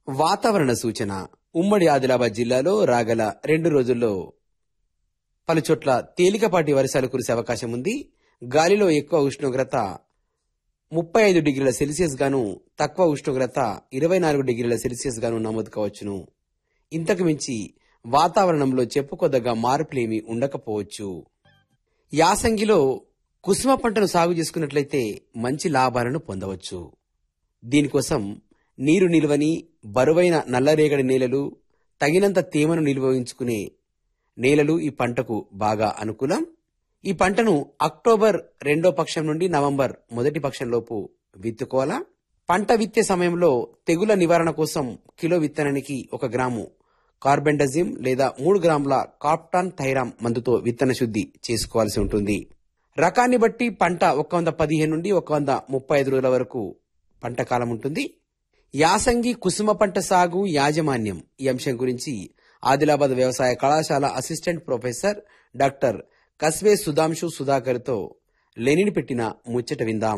వాతావరణ సూచన ఉమ్మడి ఆదిలాబాద్ జిల్లాలో రాగల రెండు రోజుల్లో పలుచోట్ల తేలికపాటి వర్షాలు కురిసే అవకాశం ఉంది గాలిలో ఎక్కువ ఉష్ణోగ్రత ముప్పై ఐదు డిగ్రీల సెల్సియస్ గాను తక్కువ ఉష్ణోగ్రత ఇరవై నాలుగు డిగ్రీల సెల్సియస్ గాను నమోదు కావచ్చును ఇంతకు మించి వాతావరణంలో చెప్పుకోదగ్గ మార్పులేమీ ఉండకపోవచ్చు యాసంగిలో కుసుమ పంటను సాగు చేసుకున్నట్లయితే మంచి లాభాలను పొందవచ్చు దీనికోసం నీరు నిల్వని బరువైన నల్లరేగడి నేలలు తగినంత తేమను నిల్వ ఉంచుకునే నేలలు ఈ పంటకు బాగా అనుకూలం ఈ పంటను అక్టోబర్ రెండో పక్షం నుండి నవంబర్ మొదటి పక్షంలోపు విత్తుకోవాలా పంట విత్తే సమయంలో తెగుల నివారణ కోసం కిలో విత్తనానికి ఒక గ్రాము కార్బెండజిమ్ లేదా మూడు గ్రాముల కాప్టాన్ థైరామ్ మందుతో విత్తన శుద్ధి చేసుకోవాల్సి ఉంటుంది రకాన్ని బట్టి పంట ఒక వంద పదిహేను నుండి ఒక వంద ముప్పై ఐదు రోజుల వరకు పంట కాలం ఉంటుంది యాసంగి కుసుమ పంట సాగు యాజమాన్యం ఈ అంశం గురించి ఆదిలాబాద్ వ్యవసాయ కళాశాల assistant professor doctor Kasbe Sudhanshu సుధాకర్తో లెనిన్ పెట్టిన ముచ్చట విందాం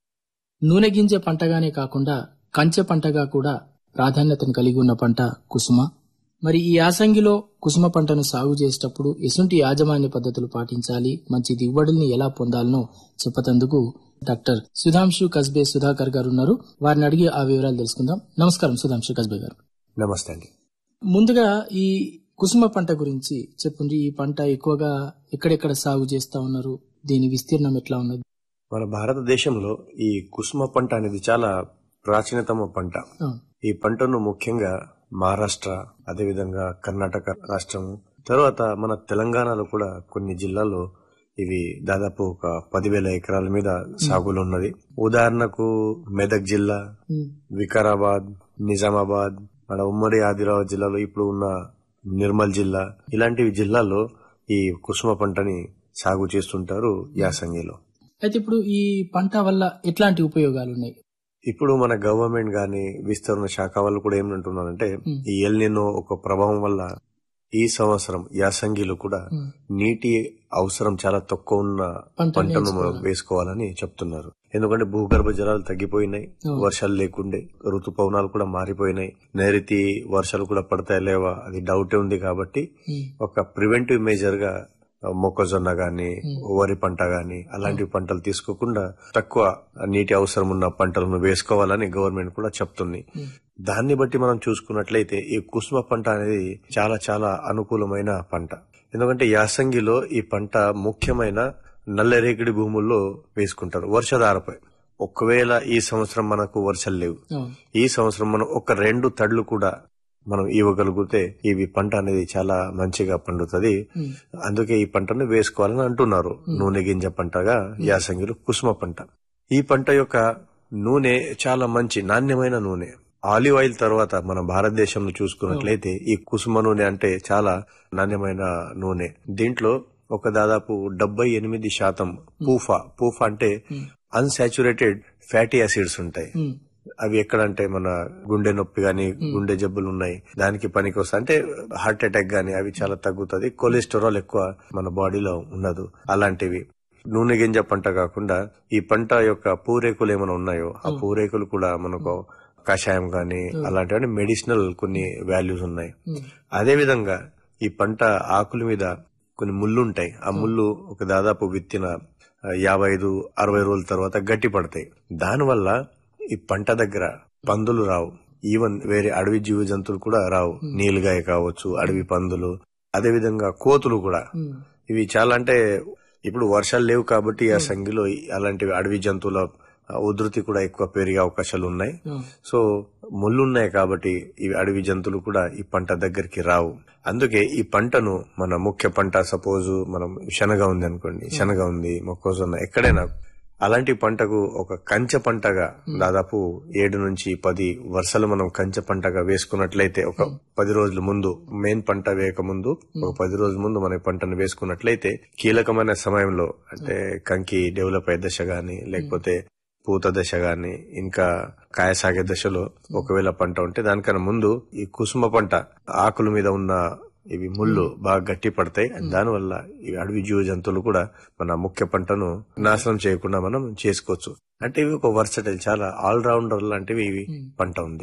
నూనె గింజ పంటగానే కాకుండా కంచె పంటగా కూడా ప్రాధాన్యతను కలిగి ఉన్న పంట కుసుమ మరి ఈ యాసంగిలో కుసుమ పంటను సాగు చేసేటప్పుడు ఎసుంటి యాజమాన్య పద్ధతులు పాటించాలి మంచి దిగుబడుల్ని ఎలా పొందాలనో చెప్పతందుకు డాక్టర్ సుధాంశు కస్బే సుధాకర్ గారు ఉన్నారు వారిని అడిగి ఆ వివరాలు తెలుసుకుందాం నమస్కారం సుధాంశు కస్బే గారు నమస్తే అండి ముందుగా ఈ కుసుమ పంట గురించి చెప్పండి ఈ పంట ఎక్కువగా ఎక్కడెక్కడ సాగు చేస్తా ఉన్నారు దీని విస్తీర్ణం ఎట్లా ఉన్నది మన భారతదేశంలో ఈ కుసుమ పంట అనేది చాలా ప్రాచీనతమ పంట ఆ, ఈ పంటను ముఖ్యంగా మహారాష్ట్ర అదేవిధంగా కర్ణాటక రాష్ట్రం తర్వాత మన తెలంగాణలో కూడా కొన్ని జిల్లాల్లో ఇవి దాదాపు ఒక పదివేల ఎకరాల మీద సాగులో ఉన్నది ఉదాహరణకు మెదక్ జిల్లా ఉమ్, వికారాబాద్ నిజామాబాద్ మన ఉమ్మడి ఆదిలాబాద్ జిల్లాలో ఇప్పుడు ఉన్న నిర్మల్ జిల్లా ఇలాంటివి జిల్లాల్లో ఈ కుసుమ పంటని సాగు చేస్తుంటారు యాసంగిలో అయితే ఇప్పుడు ఈ పంట వల్ల ఎట్లాంటి ఉపయోగాలు ఉన్నాయి ఇప్పుడు మన గవర్నమెంట్ గాని విస్తరణ శాఖ వాళ్ళు కూడా ఏమంటున్నారంటే Hmm. ఈ ఎల్నినో ఒక ప్రభావం వల్ల ఈ సంవత్సరం యాసంగిలో కూడా ఉమ్, నీటి అవసరం చాలా తక్కువ ఉన్న పంటని పంటను వేసుకోవాలి. వేసుకోవాలని చెప్తున్నారు ఎందుకంటే భూగర్భ జలాలు తగ్గిపోయినాయి అవును. వర్షాలు లేకుండే ఋతుపవనాలు కూడా మారిపోయినాయి నైరుతి వర్షాలు కూడా పడతాయి లేవా అది డౌటే ఉంది కాబట్టి ఉమ్, ఒక ప్రివెంటివ్ మేజర్ గా ఆ, మొక్కజొన్న గాని Hmm. వరి పంట గాని అలాంటి పంటలు తీసుకోకుండా తక్కువ నీటి అవసరం ఉన్న పంటలను వేసుకోవాలని గవర్నమెంట్ కూడా చెప్తుంది ఉమ్, దాన్ని బట్టి మనం చూసుకున్నట్లయితే ఈ కుసుమ పంట అనేది చాలా చాలా అనుకూలమైన పంట ఎందుకంటే యాసంగిలో ఈ పంట ముఖ్యమైన నల్లరేగడి భూముల్లో వేసుకుంటారు వర్షధారపై ఒకవేళ ఈ సంవత్సరం మనకు వర్షాలు లేవు అవును. ఈ సంవత్సరం మనం ఒక రెండు తడ్లు కూడా మనం ఇవ్వగలిగితే ఇవి పంట అనేది చాలా మంచిగా పండుతుంది ఉమ్, అందుకే ఈ పంటను వేసుకోవాలని అంటున్నారు నూనె గింజ పంటగా యాసంగిలో కుసుమ పంట ఈ పంట యొక్క నూనె చాలా మంచి నాణ్యమైన నూనె ఆలివ్ ఆయిల్ తర్వాత మన భారతదేశంలో చూసుకున్నట్లయితే ఈ కుసుమ నూనె అంటే చాలా నాణ్యమైన నూనె దీంట్లో ఒక దాదాపు డెబ్బై ఎనిమిది శాతం పూఫా పూఫా అంటే అన్సాచురేటెడ్ ఫ్యాటీ యాసిడ్స్ ఉంటాయి ఉమ్, అవి ఎక్కడంటే మన గుండె నొప్పి గాని గుండె జబ్బులు ఉన్నాయి దానికి పనికి వస్తాయి అంటే హార్ట్ అటాక్ గాని అవి చాలా తగ్గుతుంది కొలెస్టరాల్ ఎక్కువ మన బాడీలో ఉండదు అలాంటివి నూనె గింజ పంట కాకుండా ఈ పంట యొక్క పూరేకులు ఏమైనా ఉన్నాయో ఆ పూరేకులు కూడా మనకు కషాయం గాని అలాంటివన్నీ మెడిసినల్ కొన్ని వాల్యూస్ ఉన్నాయి ఉమ్, అదే విధంగా ఈ పంట ఆకుల మీద కొన్ని ముళ్ళు ఉంటాయి ఆ ముళ్ళు ఒక దాదాపు విత్తిన ఆ, యాభై ఐదు అరవై రోజుల తర్వాత గట్టి పడతాయి దానివల్ల ఈ పంట దగ్గర పందులు రావు ఈవెన్ వేరే అడవి జీవ జంతువులు కూడా రావు నీలుగాయ కావచ్చు అడవి పందులు అదే విధంగా కోతులు కూడా ఉమ్, ఇవి చాలా అంటే ఇప్పుడు వర్షాలు లేవు కాబట్టి ఆ సంగిలో అలాంటివి అడవి జంతువుల ఆ, ఉధృతి కూడా ఎక్కువ పెరిగే అవకాశాలు ఉన్నాయి అవును. సో ముళ్ళున్నాయి కాబట్టి ఇవి అడవి జంతువులు కూడా ఈ పంట దగ్గరికి రావు అందుకే ఈ పంటను మన ముఖ్య పంట సపోజ్ మనం శనగ ఉంది అనుకోండి శనగ ఉంది మొక్కజొన్న ఎక్కడైనా అలాంటి పంటకు ఒక కంచె పంటగా దాదాపు ఏడు నుంచి పది వరుసలు మనం కంచె పంటగా వేసుకున్నట్లయితే ఒక పది రోజుల ముందు మెయిన్ పంట వేయక ముందు ఒక పది రోజుల ముందు మన ఈ పంటను వేసుకున్నట్లయితే కీలకమైన సమయంలో అంటే కంకి డెవలప్ అయ్యే దశ గాని లేకపోతే పూత దశ గాని ఇంకా కాయ సాగే దశలో ఒకవేళ పంట ఉంటే దానికన్నా ముందు ఈ కుసుమ పంట ఆకుల మీద ఉన్న ఇవి ముళ్ళు బాగా గట్టి పడతాయి దానివల్ల ఈ అడవి జీవ జంతువులు కూడా మన ముఖ్య పంటను నాశనం చేయకుండా మనం చేసుకోవచ్చు అంటే ఇవి ఒక వర్సటైల్ చాలా ఆల్ రౌండర్ లాంటివి ఇవి పంట ఉంది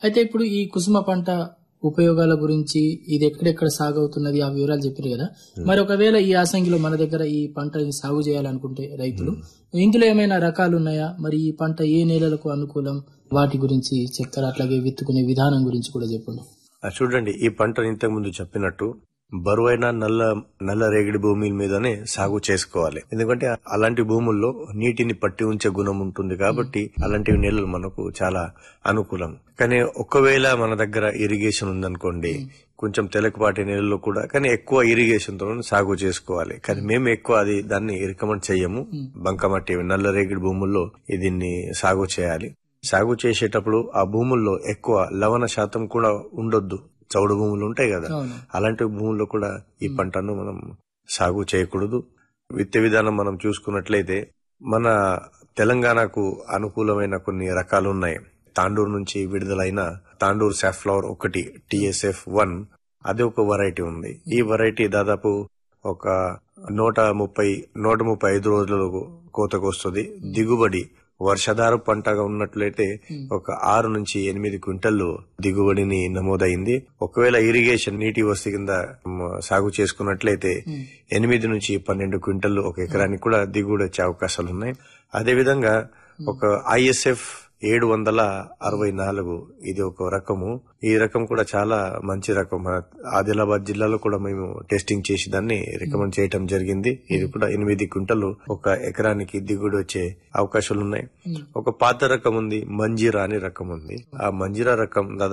అయితే ఇప్పుడు ఈ కుసుమ పంట ఉపయోగాల గురించి ఇది ఎక్కడెక్కడ సాగు అవుతున్నది ఆ వివరాలు చెప్పారు కదా మరి ఒకవేళ ఈ యాసంగిలో మన దగ్గర ఈ పంట సాగు చేయాలనుకుంటే రైతులు ఇందులో ఏమైనా రకాలు ఉన్నాయా మరి ఈ పంట ఏ నేలలకు అనుకూలం వాటి గురించి చెప్తారు అట్లాగే విత్తుకునే విధానం గురించి కూడా చెప్పండి ఆ చూడండి ఈ పంటను ఇంతకు ముందు చెప్పినట్టు బరువైన నల్ల నల్ల రేగడి భూముల మీదనే సాగు చేసుకోవాలి ఎందుకంటే అలాంటి భూముల్లో నీటిని పట్టి ఉంచే గుణం ఉంటుంది కాబట్టి అలాంటి నేలలు మనకు చాలా అనుకూలం కానీ ఒకవేళ మన దగ్గర ఇరిగేషన్ ఉందనుకోండి కొంచెం తెలకపాటి నేలలో కూడా కానీ ఎక్కువ ఇరిగేషన్ తో సాగు చేసుకోవాలి కానీ మేము ఎక్కువ అది దాన్ని రికమెండ్ చేయము బంకమట్టి నల్ల రేగడి భూముల్లో దీన్ని సాగు చేయాలి సాగు చేసేటప్పుడు ఆ భూముల్లో ఎక్కువ లవణ శాతం కూడా ఉండొద్దు చౌడు భూములు ఉంటాయి కదా అవును అలాంటి భూముల్లో కూడా ఈ పంటను మనం సాగు చేయకూడదు విత్తే విధానం మనం చూసుకున్నట్లయితే మన తెలంగాణకు అనుకూలమైన కొన్ని రకాలు ఉన్నాయి తాండూరు నుంచి విడుదలైన తాండూరు సాఫ్లవర్ ఒకటి టిఎస్ఎఫ్ వన్ అది ఒక వెరైటీ ఉంది ఈ వెరైటీ దాదాపు ఒక నూట ముప్పై నూట ముప్పై ఐదు రోజులకు కోతకు వస్తుంది దిగుబడి వర్షాధార పంటగా ఉన్నట్లయితే ఒక ఆరు నుంచి ఎనిమిది క్వింటల్లు దిగుబడిని నమోదైంది ఒకవేళ ఇరిగేషన్ నీటి వసతి కింద మ, సాగు చేసుకున్నట్లయితే ఎనిమిది నుంచి పన్నెండు క్వింటల్లు ఒక ఎకరానికి కూడా దిగుబడి వచ్చే అవకాశాలు ఉన్నాయి అదే విధంగా ఒక ఐఎస్ఎఫ్ ఏడు వందల అరవై నాలుగు ఇది ఒక రకము ఈ రకం కూడా చాలా మంచి రకం మన ఆదిలాబాద్ జిల్లాలో కూడా మేము టెస్టింగ్ చేసి దాన్ని రికమెండ్ చేయటం జరిగింది ఇది కూడా ఎనిమిది క్వింటలు ఒక ఎకరానికి దిగుబడి వచ్చే అవకాశాలు ఉన్నాయి ఒక పాత రకం ఉంది మంజీరా అనే రకం ఉంది ఆ మంజీరా రకం దాదాపు